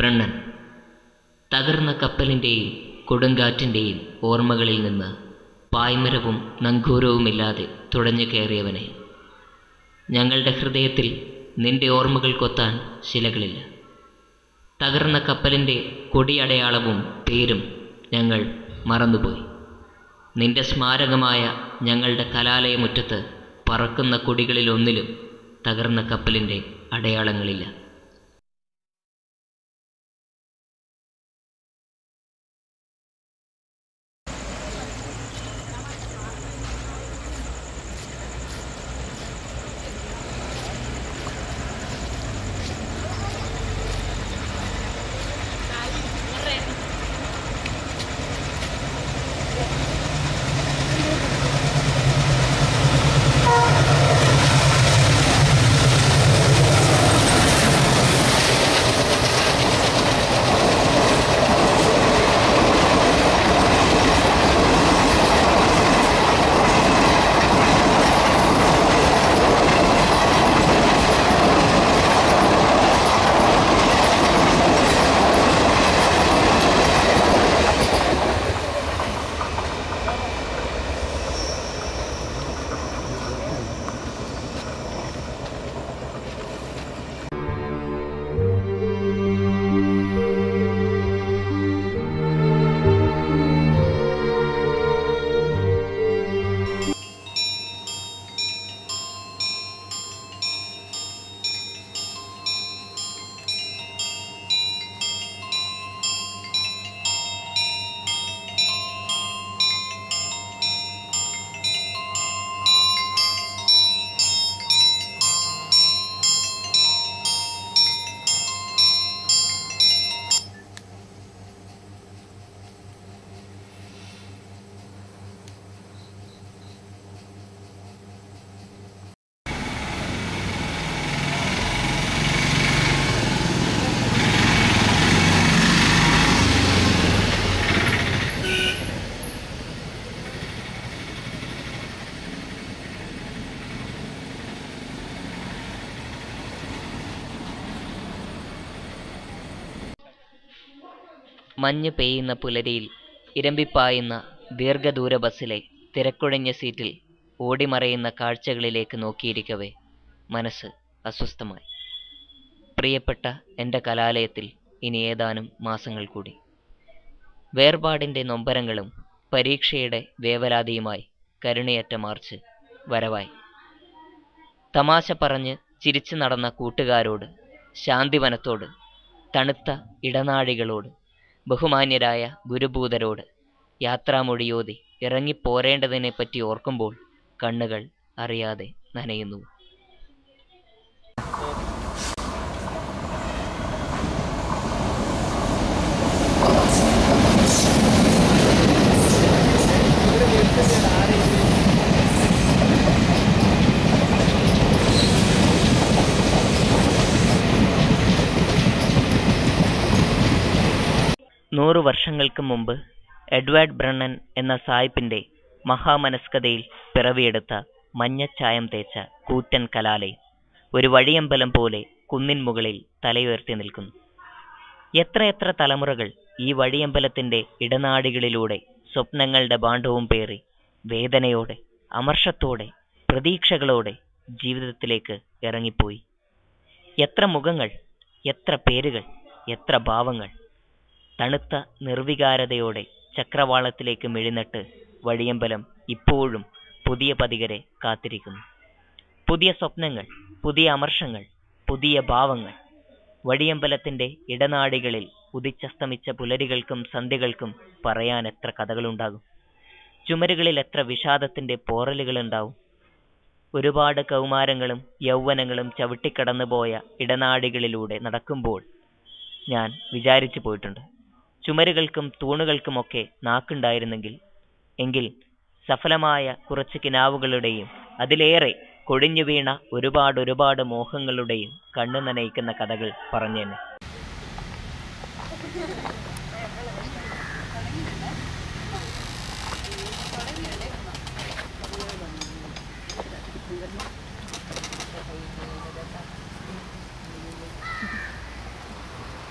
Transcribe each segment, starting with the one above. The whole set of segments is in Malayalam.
ബ്രണ്ണൻ തകർന്ന കപ്പലിൻ്റെയും കൊടുങ്കാറ്റിൻ്റെയും ഓർമ്മകളിൽ നിന്ന് പായ്മരവും നങ്കൂരവുമില്ലാതെ തുഴഞ്ഞു കയറിയവനെ ഞങ്ങളുടെ ഹൃദയത്തിൽ നിന്റെ ഓർമ്മകൾ കൊത്താൻ ശിലകളില്ല തകർന്ന കപ്പലിൻ്റെ കൊടിയടയാളവും പേരും ഞങ്ങൾ മറന്നുപോയി നിന്റെ സ്മാരകമായ ഞങ്ങളുടെ കലാലയമുറ്റത്ത് പറക്കുന്ന കൊടികളിലൊന്നിലും തകർന്ന കപ്പലിൻ്റെ അടയാളങ്ങളില്ല മഞ്ഞ് പെയ്യുന്ന പുലരിയിൽ ഇരമ്പിപ്പായുന്ന ദീർഘദൂര ബസ്സിലെ തിരക്കുഴഞ്ഞ സീറ്റിൽ ഓടിമറയുന്ന കാഴ്ചകളിലേക്ക് നോക്കിയിരിക്കവേ മനസ്സ് അസ്വസ്ഥമായി പ്രിയപ്പെട്ട എൻ്റെ കലാലയത്തിൽ ഇനി ഏതാനും മാസങ്ങൾ കൂടി വേർപാടിൻ്റെ നൊമ്പരങ്ങളും പരീക്ഷയുടെ വേവലാതിയുമായി കരുണയറ്റ മാർച്ച് വരവായി തമാശ പറഞ്ഞ് ചിരിച്ചു നടന്ന കൂട്ടുകാരോട് ശാന്തിവനത്തോട് തണുത്ത ഇടനാഴികളോട് ബഹുമാന്യരായ ഗുരുഭൂതരോട് യാത്രാമൊഴിയോതി ഇറങ്ങിപ്പോരേണ്ടതിനെപ്പറ്റി ഓർക്കുമ്പോൾ കണ്ണുകൾ അറിയാതെ നനയുന്നു നൂറു വർഷങ്ങൾക്ക് മുമ്പ് എഡ്വേർഡ് ബ്രണ്ണൻ എന്ന സായിപ്പിന്റെ മഹാമനസ്കതയിൽ പിറവിയെടുത്ത മഞ്ഞച്ചായം തേച്ച കൂറ്റൻ കലാലയം ഒരു വഴിയമ്പലം പോലെ കുന്നിൻ മുകളിൽ തലയുയർത്തി നിൽക്കുന്നു എത്രയെത്ര തലമുറകൾ ഈ വഴിയമ്പലത്തിന്റെ ഇടനാടികളിലൂടെ സ്വപ്നങ്ങളുടെ ബാണ്ഡവും പേറി വേദനയോടെ അമർഷത്തോടെ പ്രതീക്ഷകളോടെ ജീവിതത്തിലേക്ക് ഇറങ്ങിപ്പോയി എത്ര മുഖങ്ങൾ എത്ര പേരുകൾ എത്ര ഭാവങ്ങൾ തണുത്ത നിർവികാരതയോടെ ചക്രവാളത്തിലേക്ക് മെഴുന്നിട്ട് വഴിയമ്പലം ഇപ്പോഴും പുതിയ പതികരെ കാത്തിരിക്കുന്നു പുതിയ സ്വപ്നങ്ങൾ പുതിയ അമർഷങ്ങൾ പുതിയ ഭാവങ്ങൾ വഴിയമ്പലത്തിന്റെ ഇടനാടികളിൽ ഉദിച്ചസ്തമിച്ച പുലരികൾക്കും സന്ധ്യകൾക്കും പറയാൻ എത്ര കഥകളുണ്ടാകും ചുമരുകളിൽ എത്ര വിഷാദത്തിന്റെ പോറലുകളുണ്ടാവും ഒരുപാട് കൗമാരങ്ങളും യൗവനങ്ങളും ചവിട്ടിക്കടന്നുപോയ ഇടനാടികളിലൂടെ നടക്കുമ്പോൾ ഞാൻ വിചാരിച്ചു പോയിട്ടുണ്ട് ചുമരുകൾക്കും തൂണുകൾക്കുമൊക്കെ നാക്കുണ്ടായിരുന്നെങ്കിൽ എങ്കിൽ സഫലമായ കുറച്ച് കിനാവുകളുടെയും അതിലേറെ കൊഴിഞ്ഞു വീണ ഒരുപാട് ഒരുപാട് മോഹങ്ങളുടെയും കണ്ണു നനയിക്കുന്ന കഥകൾ പറഞ്ഞേനെ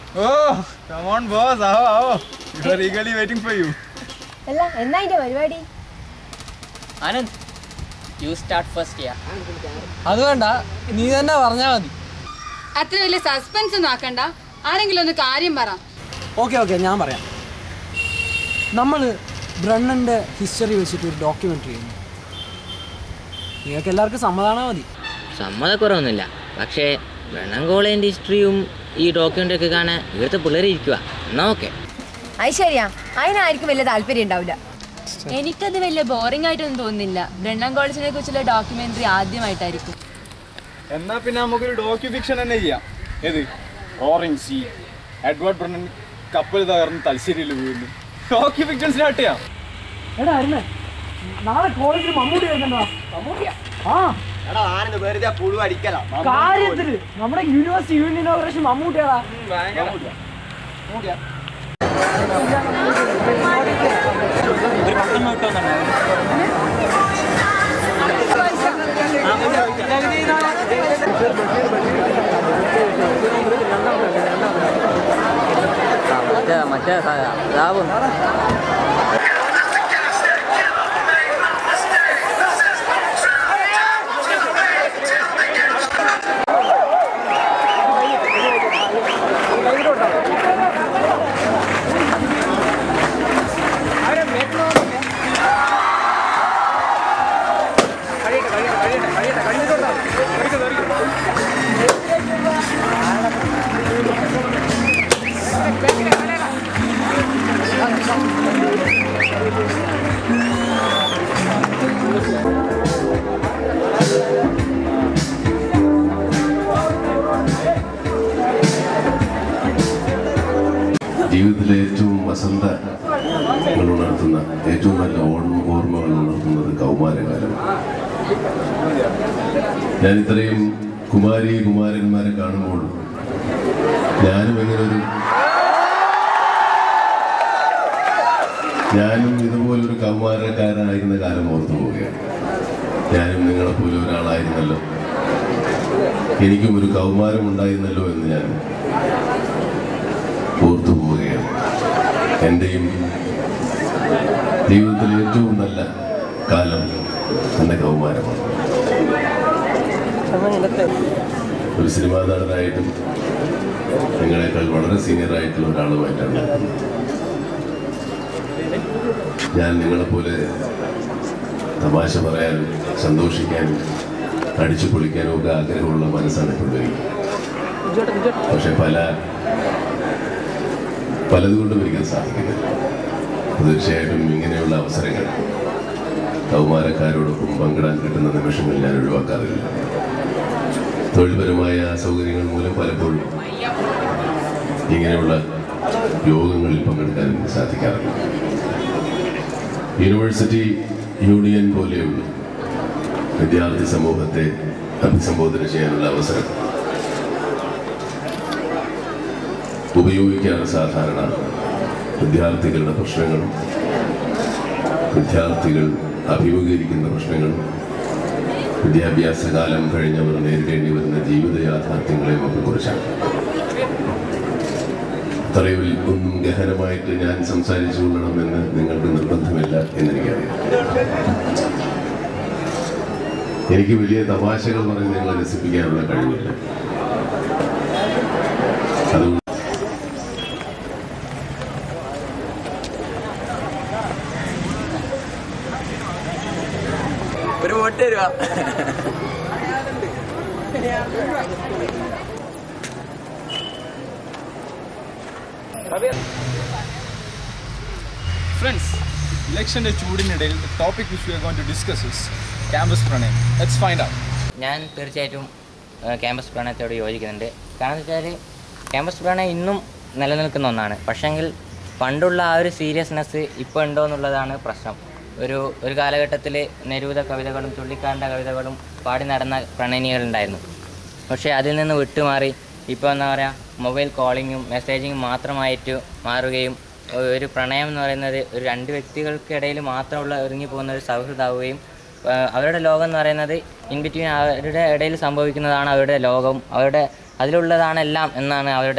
Oh, come on, boss. आओ, आओ. We are eagerly waiting for you. അല്ല എന്നാ അതിന്റെ പരിപാടി Anand you start first yeah അത് വേണ്ട നീ തന്നെ പറഞ്ഞാൽ മതി അത്ര വലിയ സസ്പെൻസ് ഒന്നും ആക്കണ്ട ആരെങ്കിലും ഒന്ന് കാര്യം പറ ഓക്കെ ഓക്കെ ഞാൻ പറയാം നമ്മൾ ബ്രണ്ണൻ്റെ ഹിസ്റ്ററി വെച്ചിട്ട് ഒരു ഡോക്യുമെൻ്ററി ചെയ്യുന്നു നിങ്ങൾക്ക് എല്ലാവർക്കും സമ്മതാണോ മതി സമ്മതക്കുറവൊന്നുമില്ല പക്ഷേ ബ്രണ്ണൻ കോളേജിൻ്റെ ഹിസ്റ്ററിയും ഈ ഡോക്യുമെൻ്റ് ഒക്കെ കാണാൻ ഇവിടുത്തെ പിള്ളേർ ഇരിക്കുക എന്നാ ഓക്കെ അത് ശരിയാ അതിനായിരിക്കും വലിയ താല്പര്യം ഉണ്ടാവില്ല എനിക്കത് വലിയ ബോറിംഗ് ആയിട്ടൊന്നും തോന്നുന്നില്ല ബ്രണ്ണൻ കോളേജിനെ കുറിച്ചുള്ള ഡോക്യുമെന്ററി ആദ്യമായിട്ടായിരിക്കും എന്നാ പിന്നെ നമുക്കൊരു ഡോക്യു ഫിക്ഷൻ തന്നെ ചെയ്യാം ഏത് റോറിംഗ് സീ എഡ്വേർഡ് ബ്രണ്ണൻ കപ്പൽ തകർന്ന് തലശ്ശേരിയിൽ വീഴുന്നു ഡോക്യു ഫിക്ഷൻ സ്റ്റാർട്ട് ചെയ്യാം എടാ അരുമേ നാളെ കോളേജിൽ മമ്മൂട്ടി വരുന്നുണ്ടോ ആ കാര്യത്തില് നമ്മുടെ യൂണിവേഴ്സിറ്റി യൂണിയൻ ഇനോഗ്രേഷൻ മമ്മൂട്ടിയാടാ മറ്റേ മറ്റേ ഇതാവും ജീവിതത്തിലെ ഏറ്റവും വസന്ത ഉണർത്തുന്ന ഏറ്റവും നല്ല ഓർമ്മ ഓർമ്മകൾ ഉണർത്തുന്നത് കൗമാരകാലമാണ് ഞാൻ ഇത്രയും കുമാരി കുമാരന്മാരെ കാണുമ്പോൾ ഞാനും എങ്ങനെ ഒരു ഞാനും ഇതുപോലൊരു കൗമാരക്കാരനായിരുന്ന കാലം ഓർത്തു പോവുകയാണ് ഞാനും നിങ്ങളെപ്പോലെ ഒരാളായിരുന്നല്ലോ എനിക്കും ഒരു കൗമാരം ഉണ്ടായിരുന്നല്ലോ എന്ന് ഞാൻ ഓർത്തു പോവുകയാണ് എൻ്റെയും ജീവിതത്തിലെ ഏറ്റവും നല്ല കാലം എൻ്റെ കൗമാരമാണ് ഒരു സിനിമാ നടനായിട്ടും നിങ്ങളെക്കാൾ വളരെ സീനിയർ ആയിട്ടുള്ള ഒരാളുമായിട്ടാണ് നിൽക്കുന്നത് ഞാൻ നിങ്ങളെപ്പോലെ തമാശ പറയാനും സന്തോഷിക്കാനും അടിച്ചു പൊളിക്കാനും ഒക്കെ ആഗ്രഹമുള്ള മനസ്സാണ് ഇപ്പോൾ എനിക്ക് പക്ഷെ പല പലതുകൊണ്ടും എനിക്ക് സാധിക്കുന്നില്ല തീർച്ചയായിട്ടും ഇങ്ങനെയുള്ള അവസരങ്ങൾ കൗമാരക്കാരോടൊപ്പം പങ്കിടാൻ കിട്ടുന്ന നിമിഷങ്ങൾ ഞാൻ ഒഴിവാക്കാറില്ല തൊഴിൽപരമായ അസൗകര്യങ്ങൾ മൂലം പലപ്പോഴും ഇങ്ങനെയുള്ള യോഗങ്ങളിൽ പങ്കെടുക്കാൻ എനിക്ക് സാധിക്കാറില്ല യൂണിവേഴ്സിറ്റി യൂണിയൻ പോലെയുള്ള വിദ്യാർത്ഥി സമൂഹത്തെ അഭിസംബോധന ചെയ്യാനുള്ള അവസരം ഉപയോഗിക്കാറ് സാധാരണ വിദ്യാർത്ഥികളുടെ പ്രശ്നങ്ങളും വിദ്യാർത്ഥികൾ അഭിമുഖീകരിക്കുന്ന പ്രശ്നങ്ങളും വിദ്യാഭ്യാസ കാലം കഴിഞ്ഞവർ നേരിടേണ്ടി വരുന്ന ജീവിത യാഥാർത്ഥ്യങ്ങളെയും ഒക്കെ കുറിച്ചാണ് അത്രയും ഒന്നും ഗഹനമായിട്ട് ഞാൻ സംസാരിച്ചു കൊള്ളണമെന്ന് നിങ്ങൾക്ക് നിർബന്ധമില്ല എന്നെനിക്കറിയാം എനിക്ക് വലിയ തമാശകൾ പറഞ്ഞ് നിങ്ങളെ രസിപ്പിക്കാനുള്ള കഴിവില്ല അതുകൊണ്ട് ഒരു വോട്ട് തരുക ഫ്രണ്ട്സ് ഇലക്ഷന്റെ ചൂടിനിടയിൽ topic which we are going to discuss is campus പ്രണയം ലെറ്റ്സ് ഫൈൻഡ് ഔട്ട് ഞാൻ തീർച്ചയായിട്ടും ഏഹ്, ക്യാമ്പസ് പ്രണയത്തോട് യോജിക്കുന്നുണ്ട് കാരണം എന്ന് വെച്ചാൽ ക്യാമ്പസ് പ്രണയം ഇന്നും നിലനിൽക്കുന്ന ഒന്നാണ് പക്ഷേങ്കിൽ പണ്ടുള്ള ആ ഒരു സീരിയസ്നെസ് ഇപ്പോൾ ഉണ്ടോ എന്നുള്ളതാണ് പ്രശ്നം ഒരു ഒരു കാലഘട്ടത്തിൽ നെരൂത കവിതകളും ചുള്ളിക്കാരൻ്റെ കവിതകളും പാടി നടന്ന പ്രണയിനികളുണ്ടായിരുന്നു പക്ഷേ അതിൽ നിന്ന് വിട്ടുമാറി ഇപ്പോൾ എന്താ പറയുക മൊബൈൽ കോളിങ്ങും മെസ്സേജിങ്ങും മാത്രമായിട്ട് മാറുകയും ഒരു പ്രണയം എന്ന് പറയുന്നത് ഒരു രണ്ട് വ്യക്തികൾക്കിടയിൽ മാത്രമുള്ള ഒരുങ്ങി പോകുന്ന ഒരു സൗഹൃദമാവുകയും ആ, അവരുടെ ലോകം എന്ന് പറയുന്നത് ഇൻ ബിറ്റ്വീൻ അവരുടെ ഇടയിൽ സംഭവിക്കുന്നതാണ് അവരുടെ ലോകം അവരുടെ അതിലുള്ളതാണ് എല്ലാം എന്നാണ് അവരുടെ ഒരു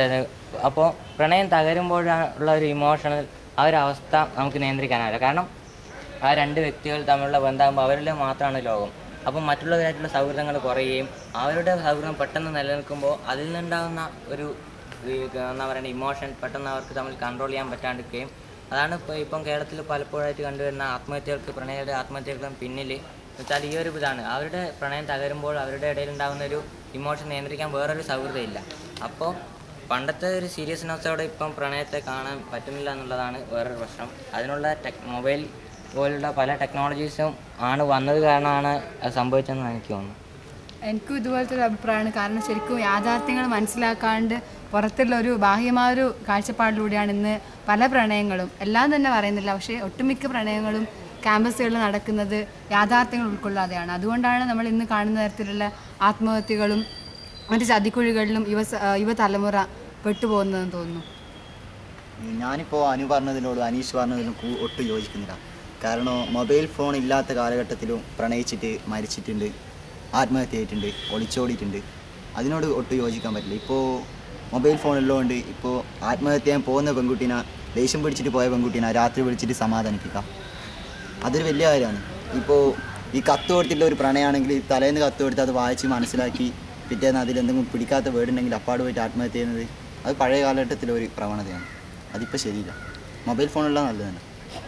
അപ്പോൾ പ്രണയം തകരുമ്പോഴുള്ള ഒരു ഇമോഷണൽ ആ ഒരു അവസ്ഥ നമുക്ക് നിയന്ത്രിക്കാനാവില്ല കാരണം ആ രണ്ട് വ്യക്തികൾ തമ്മിലുള്ള ബന്ധമാകുമ്പോൾ അവരിൽ മാത്രമാണ് ലോകം അപ്പം മറ്റുള്ളവരായിട്ടുള്ള സൗഹൃദങ്ങൾ കുറയുകയും അവരുടെ സൗഹൃദം പെട്ടെന്ന് നിലനിൽക്കുമ്പോൾ അതിൽ നിന്നുണ്ടാകുന്ന ഒരു ഈ എന്താ പറയുക ഇമോഷൻ പെട്ടെന്ന് അവർക്ക് തമ്മിൽ കൺട്രോൾ ചെയ്യാൻ പറ്റാണ്ടിരിക്കുകയും അതാണ് ഇപ്പോൾ ഇപ്പം കേരളത്തിൽ പലപ്പോഴായിട്ട് കണ്ടുവരുന്ന ആത്മഹത്യകൾക്ക് പ്രണയയുടെ ആത്മഹത്യകൾക്കും പിന്നിൽ വെച്ചാൽ ഈ ഒരു ഇതാണ് അവരുടെ പ്രണയം തകരുമ്പോൾ അവരുടെ ഇടയിൽ ഉണ്ടാകുന്ന ഒരു ഇമോഷൻ നിയന്ത്രിക്കാൻ വേറൊരു സൗഹൃദം ഇല്ല അപ്പോൾ പണ്ടത്തെ ഒരു സീരിയസ്നെസ്സോടെ ഇപ്പം പ്രണയത്തെ കാണാൻ പറ്റുന്നില്ല എന്നുള്ളതാണ് വേറൊരു പ്രശ്നം അതിനുള്ള ടെക് മൊബൈൽ പോലുള്ള പല ടെക്നോളജീസും ആണ് വന്നത് കാരണമാണ് അത് സംഭവിച്ചതെന്ന് എനിക്ക് തോന്നുന്നു എനിക്കും ഇതുപോലത്തെ ഒരു അഭിപ്രായമാണ് കാരണം ശരിക്കും യാഥാർത്ഥ്യങ്ങൾ മനസ്സിലാക്കാണ്ട് പുറത്തുള്ള ഒരു ബാഹ്യമായ ഒരു കാഴ്ചപ്പാടിലൂടെയാണ് ഇന്ന് പല പ്രണയങ്ങളും എല്ലാം തന്നെ പറയുന്നില്ല പക്ഷേ ഒട്ടുമിക്ക പ്രണയങ്ങളും ക്യാമ്പസുകളിൽ നടക്കുന്നത് യാഥാർത്ഥ്യങ്ങൾ ഉൾക്കൊള്ളാതെയാണ് അതുകൊണ്ടാണ് നമ്മൾ ഇന്ന് കാണുന്ന തരത്തിലുള്ള ആത്മഹത്യകളും മറ്റ് ചതിക്കുഴികളിലും യുവ യുവതലമുറ പെട്ടുപോകുന്നതെന്ന് തോന്നുന്നു ഞാനിപ്പോൾ അനു പറഞ്ഞതിനോടും അനീഷ് പറഞ്ഞതിനും കൂ- ഒട്ടും യോജിക്കുന്നില്ല കാരണം മൊബൈൽ ഫോൺ ഇല്ലാത്ത കാലഘട്ടത്തിലും പ്രണയിച്ചിട്ട് മരിച്ചിട്ടുണ്ട് ആത്മഹത്യ ചെയ്തിട്ടുണ്ട് ഒളിച്ചോടിയിട്ടുണ്ട് അതിനോട് ഒട്ടും യോജിക്കാൻ പറ്റില്ല ഇപ്പോൾ മൊബൈൽ ഫോൺ ഉള്ളതുകൊണ്ട് ഇപ്പോൾ ആത്മഹത്യ ചെയ്യാൻ പോകുന്ന പെൺകുട്ടീനെ ദേഷ്യം പിടിച്ചിട്ട് പോയ പെൺകുട്ടീനെ രാത്രി വിളിച്ചിട്ട് സമാധാനിപ്പിക്കാം അതൊരു വലിയ കാര്യമാണ് ഇപ്പോൾ ഈ കത്ത് കൊടുത്തിട്ടുള്ള ഒരു പ്രണയമാണെങ്കിൽ തലേന്ന് കത്ത് കൊടുത്ത് അത് വായിച്ച് മനസ്സിലാക്കി പിറ്റേന്ന് അതിൽ എന്തെങ്കിലും പിടിക്കാത്ത വേർഡ് ഉണ്ടെങ്കിൽ അപ്പാട് പോയിട്ട് ആത്മഹത്യ ചെയ്യുന്നത് അത് പഴയ കാലഘട്ടത്തിലെ ഒരു പ്രവണതയാണ് അതിപ്പോൾ ശരിയില്ല മൊബൈൽ ഫോണുള്ള നല്ലതാണ്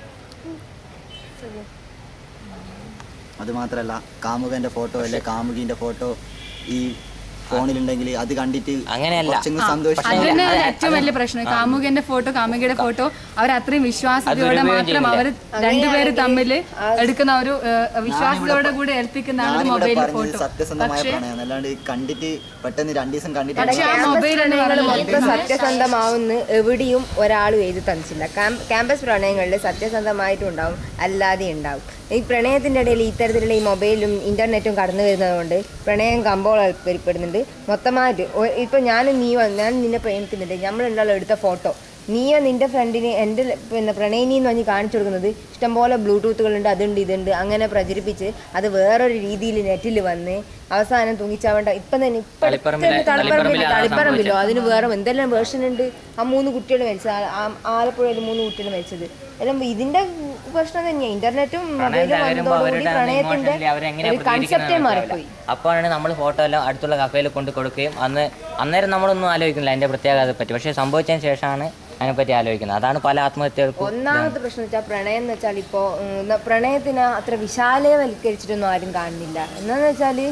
അത് മാത്രമല്ല കാമുകൻ്റെ ഫോട്ടോ അല്ലെ കാമുകിൻ്റെ ഫോട്ടോ ഈ ഫോണിലുണ്ടെങ്കിൽ അത് കണ്ടിട്ട് അങ്ങനെയല്ല. കുറച്ചെങ്കിലും സന്തോഷിച്ച് അത് തന്നെയാണ് ഏറ്റവും വലിയ പ്രശ്നം കാമുകന്റെ ഫോട്ടോ കാമുകിയുടെ ഫോട്ടോ അവർ അത്രയും വിശ്വാസത്തോടെ ദുരുപയോഗം മാത്രം അവർ രണ്ടുപേര് തമ്മിൽ എടുക്കുന്ന ഒരു ഏഹ്, വിശ്വാസത്തോടെ കൂടി ഏൽപ്പിക്കുന്നതാണ് ഞാനിവിടെ മൊബൈൽ പറഞ്ഞത് ഫോട്ടോ സത്യസന്ധമായ പ്രണയം അല്ലാണ്ട് കണ്ടിട്ട് പെട്ടെന്ന് രണ്ടു ദിവസം കണ്ടിട്ട് പക്ഷേ ആ മൊബൈൽ എന്ന് പ്രണയങ്ങൾ പറഞ്ഞാൽ മൊത്തം സത്യസന്ധമാവുന്ന എവിടെയും ഒരാളും എഴുതി തന്നിച്ചില്ല കാം- ക്യാമ്പസ് പ്രണയങ്ങളിൽ സത്യസന്ധമായിട്ടും ഉണ്ടാവും അല്ലാതെ ഉണ്ടാവും ഈ പ്രണയത്തിന്റെ ഇടയിൽ ഇത്തരത്തിലുള്ള ഈ മൊബൈലും ഇന്റർനെറ്റും കടന്നു വരുന്നതുകൊണ്ട് പ്രണയം കമ്പോളം ഏർപ്പെടുന്നുണ്ട് മൊത്തമായിട്ട് ഒ- ഇപ്പൊ ഞാനും നീ ഞാൻ നിന്നെ പ്രേമിക്കുന്നുണ്ട് നമ്മൾ രണ്ടാളും എടുത്ത ഫോട്ടോ നീയോ നിന്റെ ഫ്രണ്ടിന് എൻ്റെ ല- പിന്നെ പ്രണയിനി എന്ന് പറഞ്ഞ് കാണിച്ചു കൊടുക്കുന്നത് ഇഷ്ടംപോലെ ബ്ലൂടൂത്തുകളുണ്ട് അതുണ്ട് ഇതുണ്ട് അങ്ങനെ പ്രചരിപ്പിച്ച് അത് വേറൊരു രീതിയിൽ നെറ്റിൽ വന്ന് അവസാനം തൂങ്ങിച്ചാവേണ്ട ഇപ്പം തന്നെ ഇപ്പം തളിപ്പറമ്പിലെ- തളിപ്പറമ്പിൽ തളിപ്പറമ്പിലെ ആ തളിപ്പറമ്പിലോ സംഭവിച്ചത്. അതിന് വേറെ എന്തെല്ലാം വേർഷൻ ഉണ്ട് ആ മൂന്ന് കുട്ടികൾ മരിച്ചത് ആ- ആ- ആലപ്പുഴയിൽ മൂന്ന് കുട്ടികൾ മരിച്ചത് എല്ലാം ഇതിന്റെ പ്രശ്നം തന്നെയാണ് ഇന്റർനെറ്റും പ്രണയം മൊബൈലും തകരുമ്പോൾ വന്നതോടുകൂടി അവരുടെ പ്രണയത്തിന്റെ ഇമോഷണലി അവരെങ്ങനെ ഒരു കൺസെപ്റ്റേ മാറിപ്പോയി അപ്പോഴാണ് നമ്മൾ ഫോട്ടോ എല്ലാം അടുത്തുള്ള കഫേയിൽ കൊണ്ട് കൊടുക്കുകയും അന്ന് അന്നേരം നമ്മളൊന്നും ആലോചിക്കുന്നില്ല അതിൻ്റെ പ്രത്യേകതയെ പറ്റി പക്ഷേ സംഭവിച്ചതിന് ശേഷമാണ് അതിനെപ്പറ്റി ആലോചിക്കുന്നത് അതാണ് പല ആത്മഹത്യകൾക്കും ഒന്നാമത്തെ പ്രശ്നം വെച്ചാൽ പ്രണയം എന്ന് വെച്ചാൽ ഇപ്പോ ഉം, ന- പ്രണയത്തിന് അത്ര വിശാലവൽക്കരിച്ചിട്ടൊന്നും ആരും കാണുന്നില്ല എന്നാന്ന് വെച്ചാല്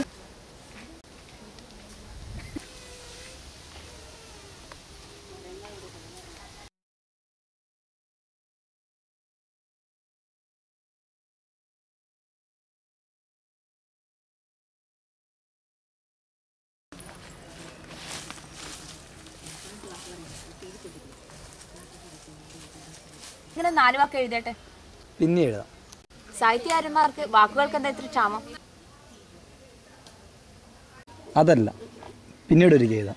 ഇങ്ങനെ നാല് വാക്ക് എഴുതട്ടെ പിന്നെ എഴുതാം സാഹിത്യകാരന്മാർക്ക് വാക്കുകൾക്ക് എന്താ ഇത്ര ക്ഷാമം അതല്ല പിന്നീട് ഒരിക്കൽ എഴുതാം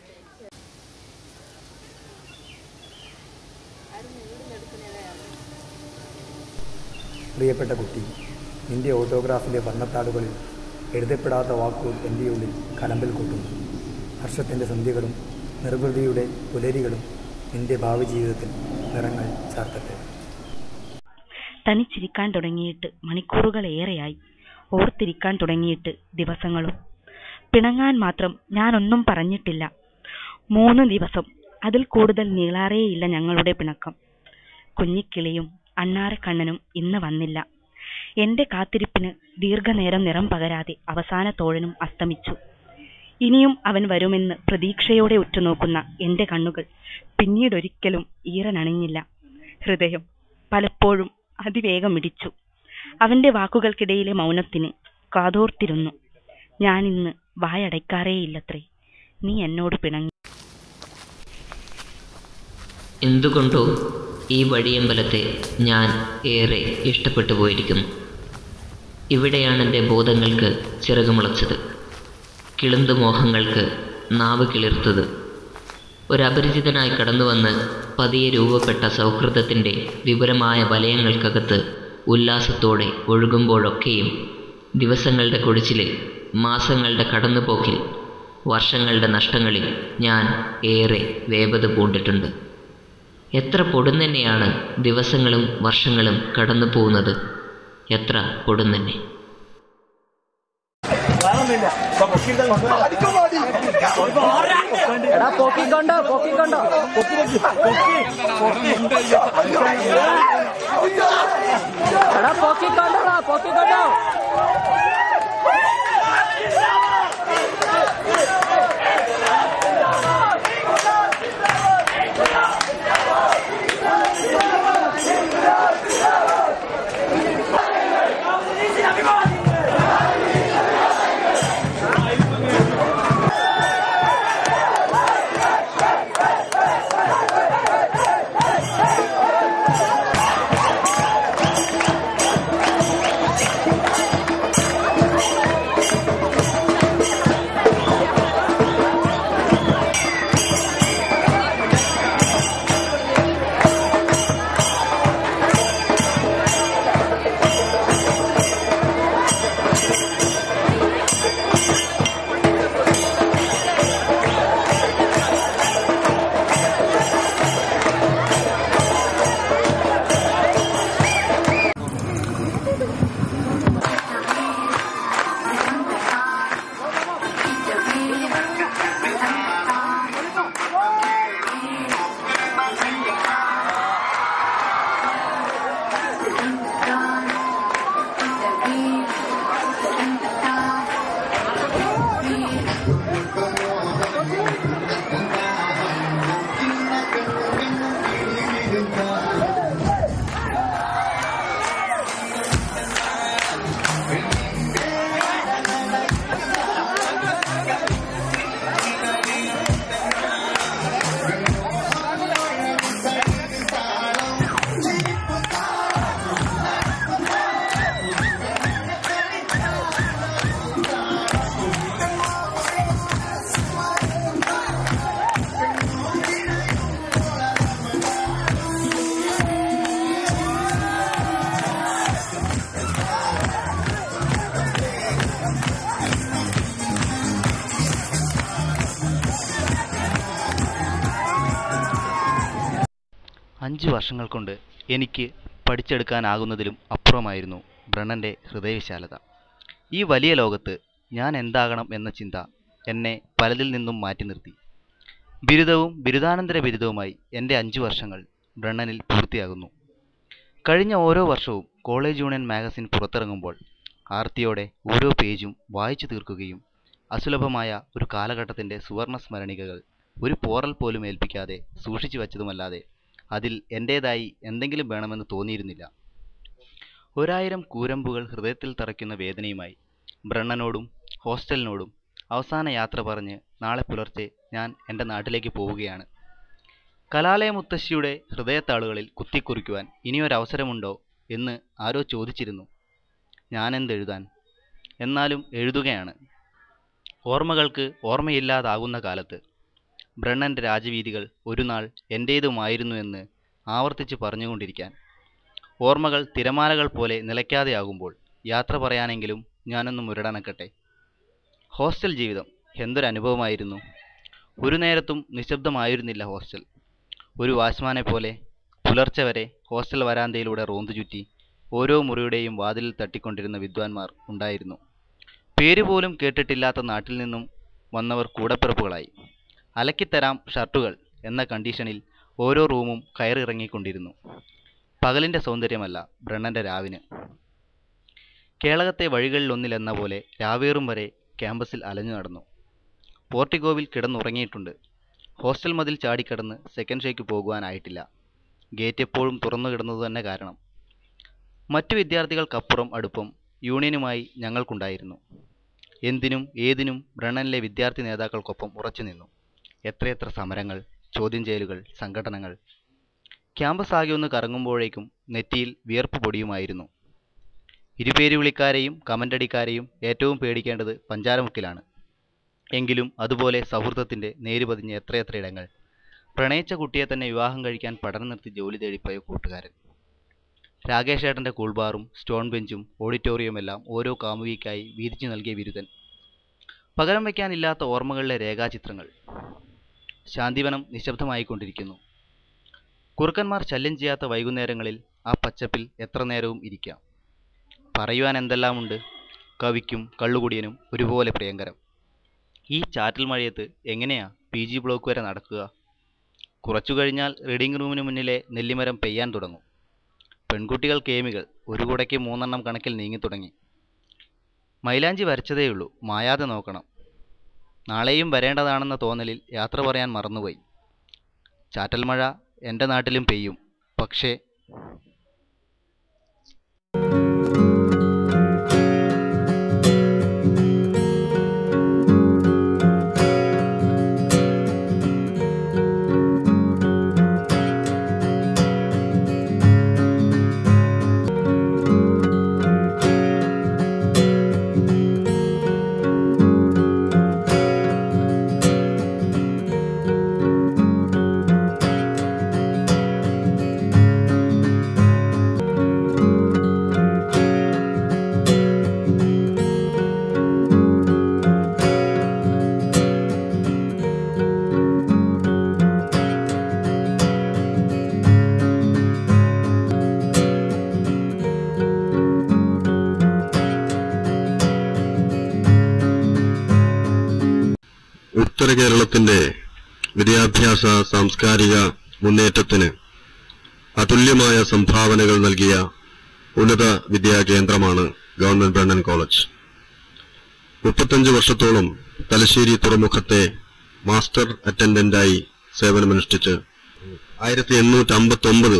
പ്രിയപ്പെട്ട കുട്ടി നിന്റെ ഓട്ടോഗ്രാഫിലെ വർണ്ണത്താളുകളിൽ എഴുതപ്പെടാത്ത വാക്കുകൾ എൻ്റെ ഉള്ളിൽ കലമ്പൽ കൂട്ടുന്നു ഹർഷത്തിൻ്റെ സന്ധ്യകളും നിർവൃതിയുടെ പുലരികളും നിന്റെ ഭാവി ജീവിതത്തിൽ നിറങ്ങൾ ചാർത്തട്ടെ തനിച്ചിരിക്കാൻ തുടങ്ങിയിട്ട് മണിക്കൂറുകളേറെയായി ഓർത്തിരിക്കാൻ തുടങ്ങിയിട്ട് ദിവസങ്ങളും പിണങ്ങാൻ മാത്രം ഞാനൊന്നും പറഞ്ഞിട്ടില്ല മൂന്ന് ദിവസം അതിൽ കൂടുതൽ നീളാറേയില്ല ഞങ്ങളുടെ പിണക്കം കുഞ്ഞിക്കിളിയും അണ്ണാരക്കണ്ണനും ഇന്ന് വന്നില്ല എന്റെ കാത്തിരിപ്പിന് ദീർഘനേരം നിറം പകരാതെ അവസാന തോഴനും അസ്തമിച്ചു ഇനിയും അവൻ വരുമെന്ന് പ്രതീക്ഷയോടെ ഉറ്റുനോക്കുന്ന എന്റെ കണ്ണുകൾ പിന്നീടൊരിക്കലും ഈറനണിഞ്ഞില്ല ഹൃദയം പലപ്പോഴും അതിവേഗം ഇടിച്ചു അവന്റെ വാക്കുകൾക്കിടയിലെ മൗനത്തിന് കാതോർത്തിരുന്നു ഞാനിന്ന് വായടയ്ക്കാറേയില്ലത്രേ നീ എന്നോട് പിണങ്ങി എന്തുകൊണ്ടോ ഈ വഴിയമ്പലത്തെ ഞാൻ ഏറെ ഇഷ്ടപ്പെട്ടു പോയിരിക്കുന്നു ഇവിടെയാണ് എൻ്റെ ബോധങ്ങൾക്ക് ചിറകുമുളച്ചത് കിളുന്തു മോഹങ്ങൾക്ക് നാവ് കിളിർത്തത് ഒരപരിചിതനായി കടന്നുവന്ന് പതിയെ രൂപപ്പെട്ട സൗഹൃദത്തിൻ്റെ വിപുലമായ വലയങ്ങൾക്കകത്ത് ഉല്ലാസത്തോടെ ഒഴുകുമ്പോഴൊക്കെയും ദിവസങ്ങളുടെ കുടിച്ചില് മാസങ്ങളുടെ കടന്നുപോക്കിൽ വർഷങ്ങളുടെ നഷ്ടങ്ങളിൽ ഞാൻ ഏറെ വേപത പൂണ്ടിട്ടുണ്ട് എത്ര പൊടുന്നനെയാണ് ദിവസങ്ങളും വർഷങ്ങളും കടന്നു പോകുന്നത് എത്ര പൊടുന്നനെ എടാ പൊക്കിക്കൊണ്ടോ പൊക്കിക്കൊണ്ടോ എടാ പൊക്കിക്കൊണ്ടോ പൊക്കിക്കൊണ്ടോ അഞ്ച് വർഷങ്ങൾ കൊണ്ട് എനിക്ക് പഠിച്ചെടുക്കാനാകുന്നതിലും അപ്പുറമായിരുന്നു ബ്രണ്ണൻ്റെ ഹൃദയവിശാലത ഈ വലിയ ലോകത്ത് ഞാൻ എന്താകണം എന്ന ചിന്ത എന്നെ പലതിൽ നിന്നും മാറ്റി നിർത്തി ബിരുദവും ബിരുദാനന്തര ബിരുദവുമായി എൻ്റെ അഞ്ച് വർഷങ്ങൾ ബ്രണ്ണനിൽ പൂർത്തിയാകുന്നു കഴിഞ്ഞ ഓരോ വർഷവും കോളേജ് യൂണിയൻ മാഗസിൻ പുറത്തിറങ്ങുമ്പോൾ ആർത്തിയോടെ ഓരോ പേജും വായിച്ചു തീർക്കുകയും അസുലഭമായ ഒരു കാലഘട്ടത്തിൻ്റെ സുവർണ സ്മരണികകൾ ഒരു പോറൽ പോലും ഏൽപ്പിക്കാതെ സൂക്ഷിച്ചു വച്ചതുമല്ലാതെ അതിൽ എൻ്റേതായി എന്തെങ്കിലും വേണമെന്ന് തോന്നിയിരുന്നില്ല ഒരായിരം കൂരമ്പുകൾ ഹൃദയത്തിൽ തറയ്ക്കുന്ന വേദനയുമായി ബ്രണ്ണനോടും ഹോസ്റ്റലിനോടും അവസാന യാത്ര പറഞ്ഞ് നാളെ പുലർച്ചെ ഞാൻ എൻ്റെ നാട്ടിലേക്ക് പോവുകയാണ് കലാലയ മുത്തശ്ശിയുടെ ഹൃദയത്താളുകളിൽ കുത്തിക്കുറിക്കുവാൻ ഇനിയൊരവസരമുണ്ടോ എന്ന് ആരോ ചോദിച്ചിരുന്നു ഞാനെന്തെഴുതാൻ എന്നാലും എഴുതുകയാണ് ഓർമ്മകൾക്ക് ഓർമ്മയില്ലാതാകുന്ന കാലത്ത് ബ്രണ്ണൻ്റെ രാജവീതികൾ ഒരു നാൾ എൻ്റേതുമായിരുന്നു എന്ന് ആവർത്തിച്ച് പറഞ്ഞുകൊണ്ടിരിക്കാൻ ഓർമ്മകൾ തിരമാലകൾ പോലെ നിലയ്ക്കാതെയാകുമ്പോൾ യാത്ര പറയാനെങ്കിലും ഞാനൊന്ന് മുരടനക്കട്ടെ ഹോസ്റ്റൽ ജീവിതം എന്തൊരനുഭവമായിരുന്നു ഒരു നേരത്തും നിശബ്ദമായിരുന്നില്ല ഹോസ്റ്റൽ ഒരു വാച്ച്മാനെ പോലെ പുലർച്ചെ വരെ ഹോസ്റ്റൽ വരാന്തയിലൂടെ റോന്തു ചുറ്റി ഓരോ മുറിയുടെയും വാതിലിൽ തട്ടിക്കൊണ്ടിരുന്ന വിദ്വാൻമാർ ഉണ്ടായിരുന്നു പേരുപോലും കേട്ടിട്ടില്ലാത്ത നാട്ടിൽ നിന്നും വന്നവർ കൂടപ്പിറപ്പുകളായി അലക്കിത്തരാം ഷർട്ടുകൾ എന്ന കണ്ടീഷനിൽ ഓരോ റൂമും കയറിയിറങ്ങിക്കൊണ്ടിരുന്നു പകലിൻ്റെ സൗന്ദര്യമല്ല ബ്രണ്ണൻ്റെ രാവിന് കേളകത്തെ വഴികളിലൊന്നിലെന്ന പോലെ രാവേറും വരെ ക്യാമ്പസിൽ അലഞ്ഞു നടന്നു പോർട്ടിഗോവിൽ കിടന്നുറങ്ങിയിട്ടുണ്ട് ഹോസ്റ്റൽ മതിൽ ചാടിക്കടന്ന് സെക്കൻഡ് ഷോയ്ക്ക് പോകുവാനായിട്ടില്ല ഗേറ്റ് എപ്പോഴും തുറന്നു കിടന്നത് തന്നെ കാരണം മറ്റു വിദ്യാർത്ഥികൾക്കപ്പുറം അടുപ്പം യൂണിയനുമായി ഞങ്ങൾക്കുണ്ടായിരുന്നു എന്തിനും ഏതിനും ബ്രണ്ണനിലെ വിദ്യാർത്ഥി നേതാക്കൾക്കൊപ്പം ഉറച്ചു നിന്നു എത്രയെത്ര സമരങ്ങൾ ചോദ്യം ചെയ്യലുകൾ സംഘടനകൾ ക്യാമ്പസ് ആകെ ഒന്ന് കറങ്ങുമ്പോഴേക്കും നെറ്റിയിൽ വിയർപ്പ് പൊടിയുമായിരുന്നു ഇരുപേര് വിളിക്കാരെയും കമൻ്റടിക്കാരെയും ഏറ്റവും പേടിക്കേണ്ടത് പഞ്ചാരമുക്കിലാണ് എങ്കിലും അതുപോലെ സൗഹൃദത്തിൻ്റെ നേരുപതിഞ്ഞ എത്രയെത്ര ഇടങ്ങൾ പ്രണയിച്ച കുട്ടിയെ തന്നെ വിവാഹം കഴിക്കാൻ പഠനം നിർത്തി ജോലി തേടിപ്പോയ കൂട്ടുകാരൻ രാകേഷ് ഏട്ടൻ്റെ കൂൾബാറും സ്റ്റോൺ ബെഞ്ചും ഓഡിറ്റോറിയവുമെല്ലാം ഓരോ കാമുകിക്കായി വീതിച്ചു നൽകിയ ബിരുദൻ പകരം വയ്ക്കാനില്ലാത്ത ഓർമ്മകളിലെ രേഖാചിത്രങ്ങൾ ശാന്തിവനം നിശബ്ദമായിക്കൊണ്ടിരിക്കുന്നു കുറുക്കന്മാർ ശല്യം ചെയ്യാത്ത വൈകുന്നേരങ്ങളിൽ ആ പച്ചപ്പിൽ എത്ര നേരവും ഇരിക്കാം പറയുവാൻ എന്തെല്ലാമുണ്ട് കവിക്കും കള്ളുകുടിയനും ഒരുപോലെ പ്രിയങ്കരം ഈ ചാറ്റൽ മഴയത്ത് എങ്ങനെയാ പി ജി ബ്ലോക്ക് വരെ നടക്കുക കുറച്ചു കഴിഞ്ഞാൽ റീഡിംഗ് റൂമിന് മുന്നിലെ നെല്ലിമരം പെയ്യാൻ തുടങ്ങും പെൺകുട്ടികൾ കേമികൾ ഒരു കുടയ്ക്ക് മൂന്നെണ്ണം കണക്കിൽ നീങ്ങി തുടങ്ങി മൈലാഞ്ചി വരച്ചതേയുള്ളൂ മായാതെ നോക്കണം നാളെയും വരേണ്ടതാണെന്ന തോന്നലിൽ യാത്ര പറയാൻ മറന്നുപോയി ചാറ്റൽ മഴ എൻ്റെ നാട്ടിലും പെയ്യും പക്ഷേ ഉത്തര കേരളത്തിന്റെ വിദ്യാഭ്യാസ സാംസ്കാരിക മുന്നേറ്റത്തിന് അതുല്യമായ സംഭാവനകൾ നൽകിയ ഉന്നത വിദ്യാകേന്ദ്രമാണ് ഗവൺമെന്റ് ബ്രണ്ണൻ കോളേജ് മുപ്പത്തഞ്ച് വർഷത്തോളം തലശ്ശേരി തുറമുഖത്തെ മാസ്റ്റർ അറ്റൻഡന്റായി സേവനമനുഷ്ഠിച്ച് ആയിരത്തി എണ്ണൂറ്റി അമ്പത്തി ഒമ്പത്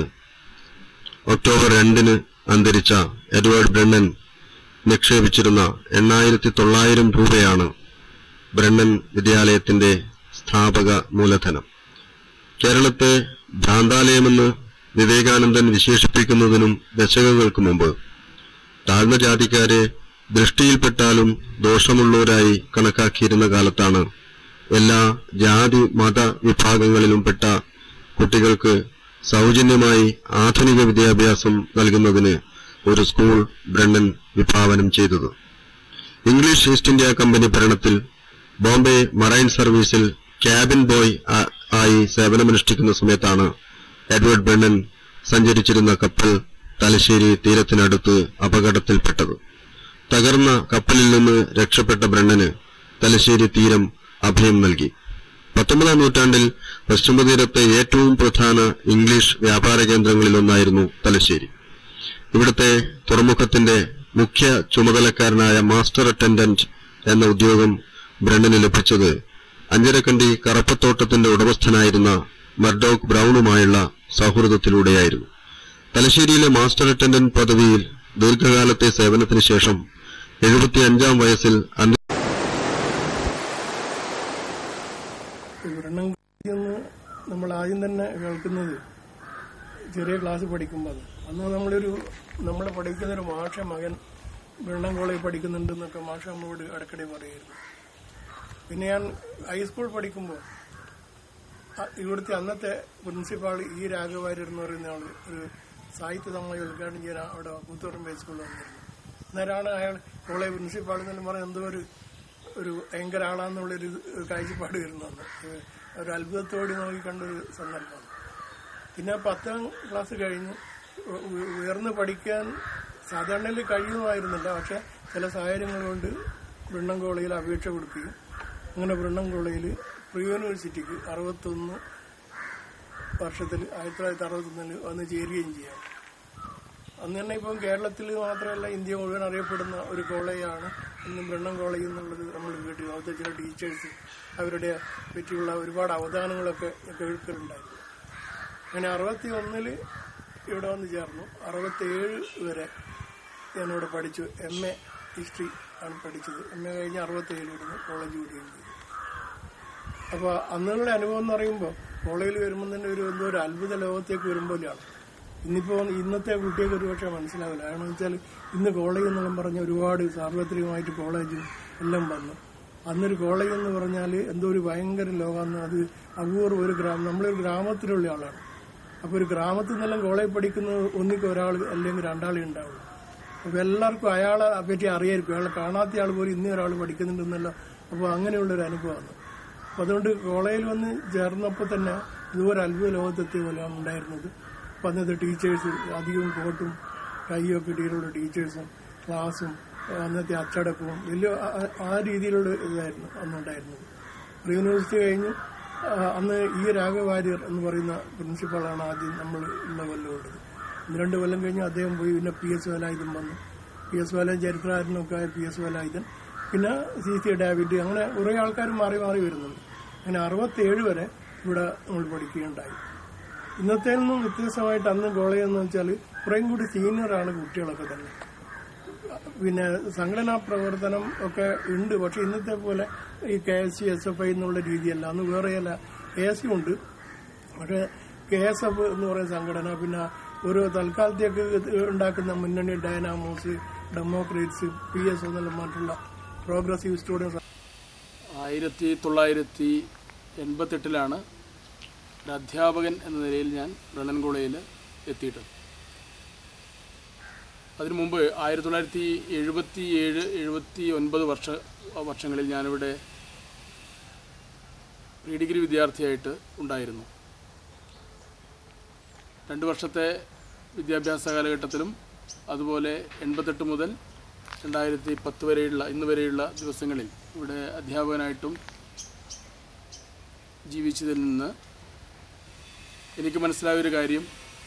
ഒക്ടോബർ രണ്ടിന് അന്തരിച്ച എഡ്വേർഡ് ബ്രണ്ണൻ നിക്ഷേപിച്ചിരുന്ന എണ്ണായിരത്തി തൊള്ളായിരം രൂപയാണ് ബ്രണ്ണൻ വിദ്യാലയത്തിന്റെ സ്ഥാപക മൂലധനം കേരളത്തെ ഭ്രാന്താലയമെന്ന് വിവേകാനന്ദൻ വിശേഷിപ്പിക്കുന്നതിനും ദശകങ്ങൾക്ക് മുമ്പ് താഴ്ന്ന ജാതിക്കാരെ ദൃഷ്ടിയിൽപ്പെട്ടാലും ദോഷമുള്ളവരായി കണക്കാക്കിയിരുന്ന കാലത്താണ് എല്ലാ ജാതി മത വിഭാഗങ്ങളിലും പെട്ട കുട്ടികൾക്ക് സൗജന്യമായി ആധുനിക വിദ്യാഭ്യാസം നൽകുന്നതിന് ഒരു സ്കൂൾ ബ്രണ്ണൻ വിഭാവനം ചെയ്തത് ഇംഗ്ലീഷ് ഈസ്റ്റ് ഇന്ത്യ കമ്പനി ഭരണത്തിൽ ബോംബെ മറൈൻ സർവീസിൽ ക്യാബിൻ ബോയ് ആ- ആയി സേവനമനുഷ്ഠിക്കുന്ന സമയത്താണ് എഡ്വേർഡ് ബ്രണ്ണൻ സഞ്ചരിച്ചിരുന്ന കപ്പൽ തലശ്ശേരി തീരത്തിനടുത്ത് അപകടത്തിൽപ്പെട്ടത് തകർന്ന കപ്പലിൽ നിന്ന് രക്ഷപ്പെട്ട ബ്രണ്ണന് തലശ്ശേരി തീരം അഭയം നൽകി പത്തൊമ്പതാം നൂറ്റാണ്ടിൽ പശ്ചിമതീരത്തെ ഏറ്റവും പ്രധാന ഇംഗ്ലീഷ് വ്യാപാര കേന്ദ്രങ്ങളിലൊന്നായിരുന്നു തലശ്ശേരി ഇവിടുത്തെ തുറമുഖത്തിന്റെ മുഖ്യ ചുമതലക്കാരനായ മാസ്റ്റർ അറ്റൻഡന്റ് എന്ന ഉദ്യോഗം ബ്രണ്ണന് ലഭിച്ചത് അഞ്ചരക്കണ്ടി കറപ്പത്തോട്ടത്തിന്റെ ഉടമസ്ഥനായിരുന്ന മർഡോക്ക് ബ്രൗണുമായുള്ള സൗഹൃദത്തിലൂടെയായിരുന്നു തലശ്ശേരിയിലെ മാസ്റ്റർ അറ്റൻഡന്റ് പദവിയിൽ ദീർഘകാലത്തെ സേവനത്തിന് ശേഷം എഴുപത്തിയഞ്ചാം വയസ്സിൽ അന്ത്യ വ്രണംകുടി എന്ന് നമ്മൾ ആദ്യം തന്നെ കേൾക്കുന്നത് ചെറിയ ക്ലാസ് പഠിക്കുമ്പോൾ അന്ന് നമ്മളൊരു നമ്മൾ പഠിക്കുന്ന ഒരു മാഷ മകൻ ബ്രണ്ണം കോളേജ് പഠിക്കുന്നുണ്ടെന്നൊക്കെ മാഷ നമ്മളോട് ഇടയ്ക്കിടെ പറയുമായിരുന്നു പിന്നെ ഞാൻ ഹൈസ്കൂൾ പഠിക്കുമ്പോൾ അ- ഇവിടുത്തെ അന്നത്തെ പ്രിൻസിപ്പാൾ ഇ രാഘവാര്യർ എന്ന് പറയുന്ന ആള് ഒരു സാഹിത്യ സമ്മേളനം ഉദ്ഘാടനം ചെയ്യാൻ അവിടെ കൂത്തുപറമ്പ് ഹൈസ്കൂളിൽ വന്നിരുന്നു അന്നേരമാണ് അയാൾ കോളേജ് പ്രിൻസിപ്പാൾ എന്നെല്ലാം പറഞ്ഞ എന്തോ ഒരു ഒരു ഭയങ്കര ആളാന്നുള്ളൊരു ഒരു കാഴ്ചപ്പാട് വരുന്നത് ഒരു അത്ഭുതത്തോടെ നോക്കി കണ്ടൊരു സന്ദർഭമാണ് പിന്നെ പത്താം ക്ലാസ് കഴിഞ്ഞ് ഉ- ഉ- ഉയർന്ന് പഠിക്കാൻ സാധാരണയിൽ കഴിയുമായിരുന്നില്ല പക്ഷെ ചില സാഹചര്യങ്ങൾ കൊണ്ട് ബ്രണ്ണം കോളേജിൽ അപേക്ഷ കൊടുക്കുകയും അങ്ങനെ ബ്രണ്ണം കോളേജിൽ പ്രീ യൂണിവേഴ്സിറ്റിക്ക് അറുപത്തൊന്ന് വർഷത്തിൽ ആയിരത്തി തൊള്ളായിരത്തി അറുപത്തൊന്നിൽ വന്ന് ചേരുകയും ചെയ്യാം അന്ന് തന്നെ ഇപ്പം കേരളത്തിൽ മാത്രമല്ല ഇന്ത്യ മുഴുവൻ അറിയപ്പെടുന്ന ഒരു കോളേജാണ് ഇന്ന് ബ്രണ്ണം കോളേജ് എന്നുള്ളത് നമ്മൾ കേട്ടു അവിടുത്തെ ചില ടീച്ചേഴ്സ് അവരുടെ പറ്റിയുള്ള ഒരുപാട് അവധാനങ്ങളൊക്കെ കേൾക്കലുണ്ടായിരുന്നു അങ്ങനെ അറുപത്തി ഒന്നില് ഇവിടെ വന്ന് ചേർന്നു അറുപത്തേഴ് വരെ ഞാനിവിടെ പഠിച്ചു എം എ ഹിസ്റ്ററി ആണ് പഠിച്ചത് എം എ കഴിഞ്ഞ് അറുപത്തേഴിൽ ഇവിടുന്ന് കോളേജ് വിടുകയും ചെയ്തു അപ്പോൾ അന്നുള്ള അനുഭവം എന്ന് പറയുമ്പോൾ കോളേജിൽ വരുമ്പോൾ തന്നെ ഒരു എന്തോ ഒരു അത്ഭുത ലോകത്തേക്ക് വരുമ്പോഴാണ് ഇന്നിപ്പോൾ ഇന്നത്തെ കുട്ടികൾക്ക് ഒരുപക്ഷെ മനസ്സിലാവില്ല കാരണം വെച്ചാൽ ഇന്ന് കോളേജ് എന്നെല്ലാം പറഞ്ഞ ഒരുപാട് സാർവത്രികമായിട്ട് കോളേജും എല്ലാം വന്നു അന്നൊരു കോളേജ് എന്ന് പറഞ്ഞാൽ എന്തോ ഒരു ഭയങ്കര ലോകമാണ് അത് അപൂർവ ഒരു ഗ്രാമം നമ്മളൊരു ഗ്രാമത്തിലുള്ള ആളാണ് അപ്പോൾ ഒരു ഗ്രാമത്തിൽ നിന്നെല്ലാം കോളേജ് പഠിക്കുന്ന ഒന്നിക്ക് ഒരാൾ അല്ലെങ്കിൽ രണ്ടാളേ ഉണ്ടാവുള്ളൂ അപ്പോൾ എല്ലാവർക്കും അയാളെ പറ്റി അറിയായിരിക്കും അയാളെ കാണാത്ത ആൾ പോലും ഇന്നേ ഒരാൾ പഠിക്കുന്നുണ്ടെന്നല്ല അപ്പോൾ അങ്ങനെയുള്ളൊരു അനുഭവമാണ് അപ്പോൾ അതുകൊണ്ട് കോളേജിൽ വന്ന് ചേർന്നപ്പോൾ തന്നെ ഇതുപോലെ അത്ഭുത ലോകത്തെത്തിയ പോലെയാണ് ഉണ്ടായിരുന്നത് അപ്പോൾ അന്നത്തെ ടീച്ചേഴ്സ് അധികവും കോട്ടും കൈയും ഒക്കെ ഇട്ടിട്ടുള്ള ടീച്ചേഴ്സും ക്ലാസ്സും അന്നത്തെ അച്ചടക്കവും വലിയ ആ- ആ- ആ രീതിയിലുള്ള ഇതായിരുന്നു അന്നുണ്ടായിരുന്നത് പ്രീ യൂണിവേഴ്സിറ്റി കഴിഞ്ഞ് ആ, അന്ന് ഇ രാഘവാര്യർ എന്ന് പറയുന്ന പ്രിൻസിപ്പളാണ് ആദ്യം നമ്മൾ ഉള്ള കൊല്ലം ഉള്ളത് ഒന്ന് രണ്ട് കൊല്ലം കഴിഞ്ഞ് അദ്ദേഹം പോയി പിന്നെ പി എസ് വേലായുധൻ വന്നു പി എസ് വേലായുധൻ ചരിത്രകാരനൊക്കെ ആയ പി എസ് വേലായുധൻ പിന്നെ സി സി ഡാവിഡ് അങ്ങനെ കുറേ ആൾക്കാർ മാറി മാറി വരുന്നുണ്ട് അങ്ങനെ അറുപത്തേഴ് വരെ ഇവിടെ നമ്മൾ പഠിക്കുകയുണ്ടായി ഇന്നത്തെ നിന്നും വ്യത്യസ്തമായിട്ട് അന്ന് കോളേജ് എന്ന് വെച്ചാൽ കുറേയും കൂടി സീനിയറാണ് കുട്ടികളൊക്കെ തന്നെ പിന്നെ സംഘടനാ പ്രവർത്തനം ഒക്കെ ഉണ്ട് പക്ഷെ ഇന്നത്തെ പോലെ ഈ K S C S F I എന്നുള്ള രീതിയല്ല അന്ന് വേറെ ചില കെ എസ് സി ഉണ്ട് പക്ഷെ കെ എസ് എഫ് എന്ന് പറയുന്ന സംഘടന പിന്നെ ഓരോ തൽക്കാലത്തേക്ക് ഉണ്ടാക്കുന്ന മുന്നണി ഡൈനാമോസ് ഡെമോക്രേറ്റ്സ് പി എസ് എന്നുള്ള മറ്റുള്ള പ്രോഗ്രസീവ് സ്റ്റുഡൻസ് ആയിരത്തി തൊള്ളായിരത്തി എൺപത്തെട്ടിലാണ് ഒരു അധ്യാപകൻ എന്ന നിലയിൽ ഞാൻ ബ്രണ്ണൻ കോളേജിൽ എത്തിയിട്ടത് അതിനു മുമ്പ് ആയിരത്തി തൊള്ളായിരത്തി എഴുപത്തി ഏഴ് എഴുപത്തി ഒൻപത് വർഷ വർഷങ്ങളിൽ ഞാനിവിടെ പ്രീ ഡിഗ്രി വിദ്യാർത്ഥിയായിട്ട് ഉണ്ടായിരുന്നു രണ്ട് വർഷത്തെ വിദ്യാഭ്യാസ കാലഘട്ടത്തിലും അതുപോലെ എൺപത്തെട്ട് മുതൽ രണ്ടായിരത്തി പത്ത് വരെയുള്ള ഇന്ന് വരെയുള്ള ദിവസങ്ങളിൽ ഇവിടെ അധ്യാപകനായിട്ടും ജീവിച്ചതിൽ നിന്ന് എനിക്ക് മനസ്സിലായൊരു കാര്യം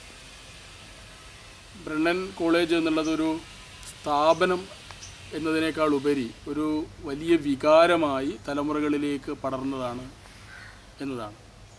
ബ്രണ്ണൻ കോളേജ് എന്നുള്ളത് ഒരു സ്ഥാപനം എന്നതിനേക്കാൾ ഉപരി ഒരു വലിയ വികാരമായി തലമുറകളിലേക്ക് പടർന്നതാണ് എന്നതാണ്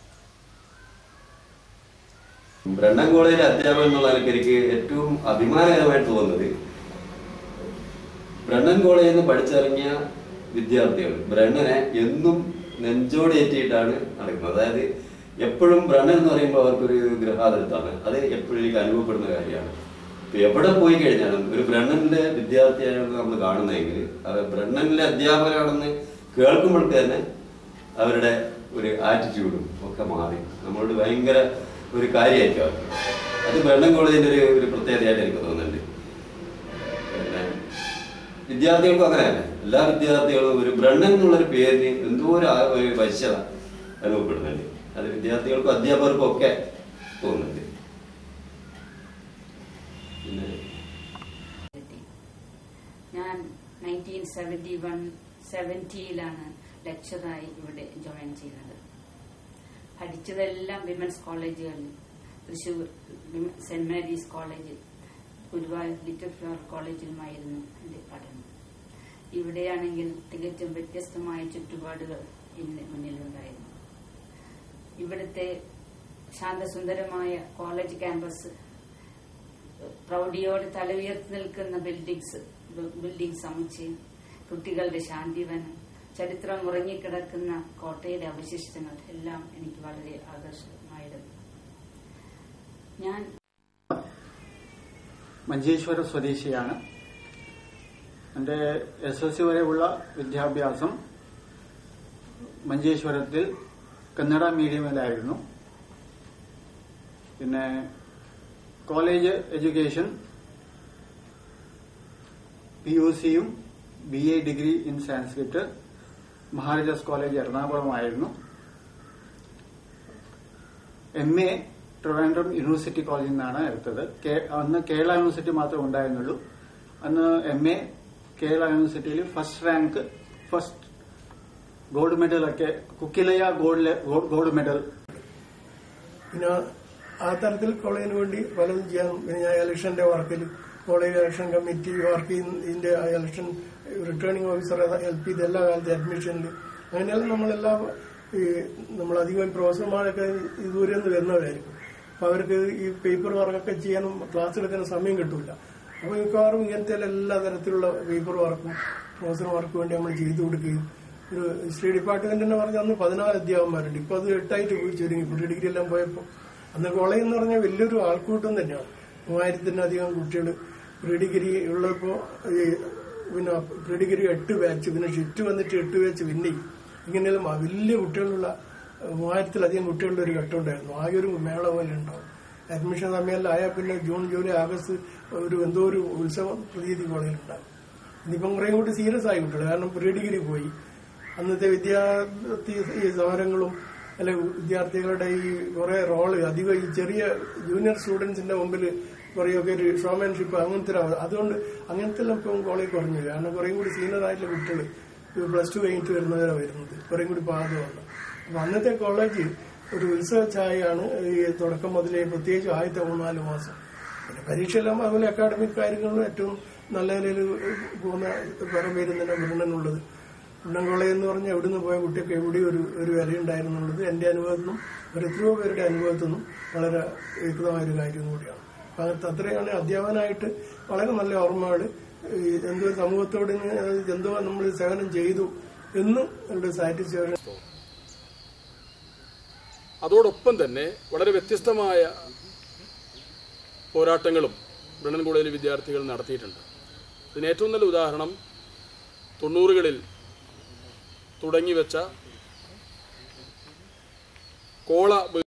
ബ്രണ്ണൻ കോളേജിലെ അധ്യാപകൻ എന്നുള്ള നിലയ്ക്ക് എനിക്ക് ഏറ്റവും അഭിമാനകരമായിട്ട് തോന്നുന്നത് ബ്രണ്ണൻ കോളേജിൽ നിന്ന് പഠിച്ചിറങ്ങിയ വിദ്യാർത്ഥികൾ ബ്രണ്ണനെ എന്നും നെഞ്ചോടേറ്റിയിട്ടാണ് നടക്കുന്നത് അതായത് എപ്പോഴും ബ്രണ്ണൻ എന്ന് പറയുമ്പോൾ അവർക്കൊരു ഗൃഹാതരത്താണ് അത് എപ്പോഴും എനിക്ക് അനുഭവപ്പെടുന്ന കാര്യമാണ് ഇപ്പൊ എവിടെ പോയി കഴിഞ്ഞാലും ഒരു ബ്രണ്ണന്റെ വിദ്യാർത്ഥിയാണ് നമ്മൾ കാണുന്നതെങ്കിൽ അത് ബ്രണ്ണനിലെ അധ്യാപകരാണെന്ന് കേൾക്കുമ്പോഴേക്ക് തന്നെ അവരുടെ ഒരു ആറ്റിറ്റ്യൂഡും ഒക്കെ മാറി നമ്മളോട് ഭയങ്കര ഒരു കാര്യമായിരിക്കും അവർക്ക് അത് ബ്രണ്ണൻ കോളേജിന്റെ ഒരു ഒരു പ്രത്യേകതയായിട്ട് എനിക്ക് തോന്നുന്നുണ്ട് പിന്നെ വിദ്യാർത്ഥികൾക്കും അങ്ങനെയല്ല എല്ലാ വിദ്യാർത്ഥികളും ഒരു ബ്രണ്ണൻ എന്നുള്ളൊരു പേരിന് എന്തോ ഒരു ആ- ഒരു വശ്യത അനുഭവപ്പെടുന്നുണ്ട് അത് വിദ്യാർത്ഥികൾക്കും അധ്യാപകർക്കും ഒക്കെ തോന്നുന്നുണ്ട് പിന്നെ ഞാൻ നയൻറ്റീൻ സെവൻറ്റി വൺ സെവൻറ്റിയിലാണ് ലെക്ചറായി ഇവിടെ ജോയിൻ ചെയ്യുന്നത് പഠിച്ചതെല്ലാം വിമൻസ് കോളേജുകളിൽ തൃശ്ശൂർ വിമ- സെന്റ് മേരീസ് കോളേജിൽ ഗുരുവായൂർ ലിറ്റിൽ ഫ്ലവർ കോളേജിലുമായിരുന്നു എൻ്റെ പഠനം ഇവിടെയാണെങ്കിൽ തികച്ചും വ്യത്യസ്തമായ ചുറ്റുപാടുകൾ ഇന്ന് മുന്നിലുണ്ടായിരുന്നു ഇവിടുത്തെ ശാന്തസുന്ദരമായ കോളേജ് ക്യാമ്പസ് പ്രൗഢിയോട് തല ഉയർത്തി നിൽക്കുന്ന ബിൽഡിങ്സ് ബിൽഡിംഗ് സമുച്ചയം കുട്ടികളുടെ ശാന്തിവനം ചരിത്രം ഉറങ്ങിക്കിടക്കുന്ന കോട്ടയുടെ അവശിഷ്ടങ്ങൾ എല്ലാം എനിക്ക് വളരെ ആകർഷകമായിരുന്നു ഞാൻ മഞ്ചേശ്വര സ്വദേശിയാണ് എൻ്റെ എസ് എൽ സി വരെയുള്ള വിദ്യാഭ്യാസം മഞ്ചേശ്വരത്തിൽ കന്നഡ മീഡിയമിലായിരുന്നു പിന്നെ കോളേജ് എഡ്യൂക്കേഷൻ പി യു സിയും B A degree in Sanskrit Maharaja's college എറണാകുളമായിരുന്നു എം എ ട്രിവാൻഡ്രം യൂണിവേഴ്സിറ്റി കോളേജിൽ നിന്നാണ് എടുത്തത് കേ- അന്ന് കേരള യൂണിവേഴ്സിറ്റി മാത്രമേ ഉണ്ടായിരുന്നുള്ളൂ അന്ന് എം എ കേരള യൂണിവേഴ്സിറ്റിയിൽ ഫസ്റ്റ് റാങ്ക് ഫസ്റ്റ് ഗോൾഡ് മെഡലൊക്കെ കുക്കിലയ ഗോൾഡ് ഗോൾഡ് മെഡൽ പിന്നെ ആ തരത്തിൽ കോളേജിന് വേണ്ടി പലതും ചെയ്യാൻ പിന്നെ ഞാൻ ഇലക്ഷന്റെ വർക്കിൽ കോളേജ് ഇലക്ഷൻ കമ്മിറ്റി വർക്ക് ഇതിന്റെ ഇലക്ഷൻ റിട്ടേണിംഗ് ഓഫീസറെ ഹെൽപ്പ് ചെയ്ത് എല്ലാ കാലത്തും അഡ്മിഷനിൽ അങ്ങനെയെല്ലാം നമ്മളെല്ലാം ഈ നമ്മളധികം പ്രൊഫസർമാരൊക്കെ ഈ ദൂരെ നിന്ന് വരുന്നവരായിരിക്കും അപ്പൊ അവർക്ക് ഈ പേപ്പർ വർക്കൊക്കെ ചെയ്യാനും ക്ലാസ് എടുക്കാനും സമയം കിട്ടൂല അപ്പൊ മിക്കവാറും ഇങ്ങനത്തെ എല്ലാ തരത്തിലുള്ള പേപ്പർ വർക്കും പ്രൊഫസർമാർക്ക് വേണ്ടി നമ്മൾ ചെയ്തു കൊടുക്കുകയും ഒരു ഹിസ്റ്ററി ഡിപ്പാർട്ട്മെന്റ് തന്നെ പറഞ്ഞ അന്ന് പതിനാല് അധ്യാപകന്മാരുണ്ട് ഇപ്പൊ അത് എട്ടായിട്ട് പോയി ചുരുങ്ങി പ്രീ ഡിഗ്രി എല്ലാം പോയപ്പോൾ അന്ന് കോളേജ് എന്ന് പറഞ്ഞാൽ വലിയൊരു ആൾക്കൂട്ടം തന്നെയാണ് മൂവായിരത്തിനധികം കുട്ടികൾ പ്രീ ഡിഗ്രി ഉള്ളപ്പോൾ ഈ പിന്നെ പ്രീ ഡിഗ്രി എട്ട് ബാച്ച് പിന്നെ ഷിഫ്റ്റ് വന്നിട്ട് എട്ട് ബാച്ച് പിന്നെ ഇങ്ങനെയെല്ലാം വലിയ കുട്ടികളുള്ള മൂവായിരത്തിലധികം കുട്ടികളുടെ ഒരു ഘട്ടം ഉണ്ടായിരുന്നു ആകെ ഒരു മേള പോലെ ഉണ്ടാവും അഡ്മിഷൻ സമയമെല്ലാം ആയാൽ പിന്നെ ജൂൺ ജൂലൈ ആഗസ്റ്റ് ഒരു എന്തോ ഒരു ഉത്സവം പ്രതീതി കോളേജിലുണ്ടാകും ഇനിയിപ്പം കുറേ കൂടി സീരിയസ് ആയി കുട്ടികൾ കാരണം പ്രീ ഡിഗ്രി പോയി അന്നത്തെ വിദ്യാർത്ഥി ഈ സമരങ്ങളും അല്ലെ വിദ്യാർത്ഥികളുടെ ഈ കുറെ റോള് അധികം ഈ ചെറിയ ജൂനിയർ സ്റ്റുഡൻസിന്റെ മുമ്പിൽ കുറേയൊക്കെ ഒരു ഷോമാൻഷിപ്പ് അങ്ങനത്തെ ഒരു അവ- അതുകൊണ്ട് അങ്ങനത്തെ എല്ലാം ഇപ്പം കോളേജ് കുറഞ്ഞു കാരണം കുറേയും കൂടി സീനിയർ ആയിട്ടുള്ള കുട്ടികൾ പ്ലസ് ടു കഴിഞ്ഞിട്ട് വരുന്നവരാണ് വരുന്നത് കുറേയും കൂടി പാകമാണ് അപ്പൊ അന്നത്തെ കോളേജ് ഒരു ഉത്സവ ഛായയാണ് ഈ തുടക്കം മുതലേ പ്രത്യേകിച്ച് ആദ്യത്തെ മൂന്നാല് മാസം പിന്നെ പരീക്ഷയെല്ലാം അതുപോലെ അക്കാഡമിക് കാര്യങ്ങളിലും ഏറ്റവും നല്ല നിലയിൽ പോകുന്ന പരം പേരും തന്നെ ബ്രണ്ണനുള്ളത് ബ്രണ്ണൻ കോളേജ് എന്ന് പറഞ്ഞാൽ എവിടുന്ന് പോയ കുട്ടിയൊക്കെ എവിടെയും ഒരു ഒരു വിലയുണ്ടായിരുന്നുള്ളത് എൻ്റെ അനുഭവത്തിൽ നിന്നും ഒരു എത്രയോ പേരുടെ അനുഭവത്തിൽ നിന്നും വളരെ വ്യക്തമായ ഒരു കാര്യം കൂടിയാണ് അപ്പൊ അത് അത്രയാണ് അധ്യാപനായിട്ട് വളരെ നല്ല ഓർമ്മകൾ ഈ എന്തോ സമൂഹത്തോട് ഇങ്ങനെ എന്തോ നമ്മൾ സേവനം ചെയ്തു എന്ന് ഒരു സാറ്റിസ്ഫാക്ഷൻ അതോടൊപ്പം തന്നെ വളരെ വ്യത്യസ്തമായ പോരാട്ടങ്ങളും ബ്രണ്ണൻ കോളേജിലെ വിദ്യാർത്ഥികൾ നടത്തിയിട്ടുണ്ട് ഇതിന് ഏറ്റവും നല്ല ഉദാഹരണം തൊണ്ണൂറുകളിൽ തുടങ്ങിവെച്ച കോള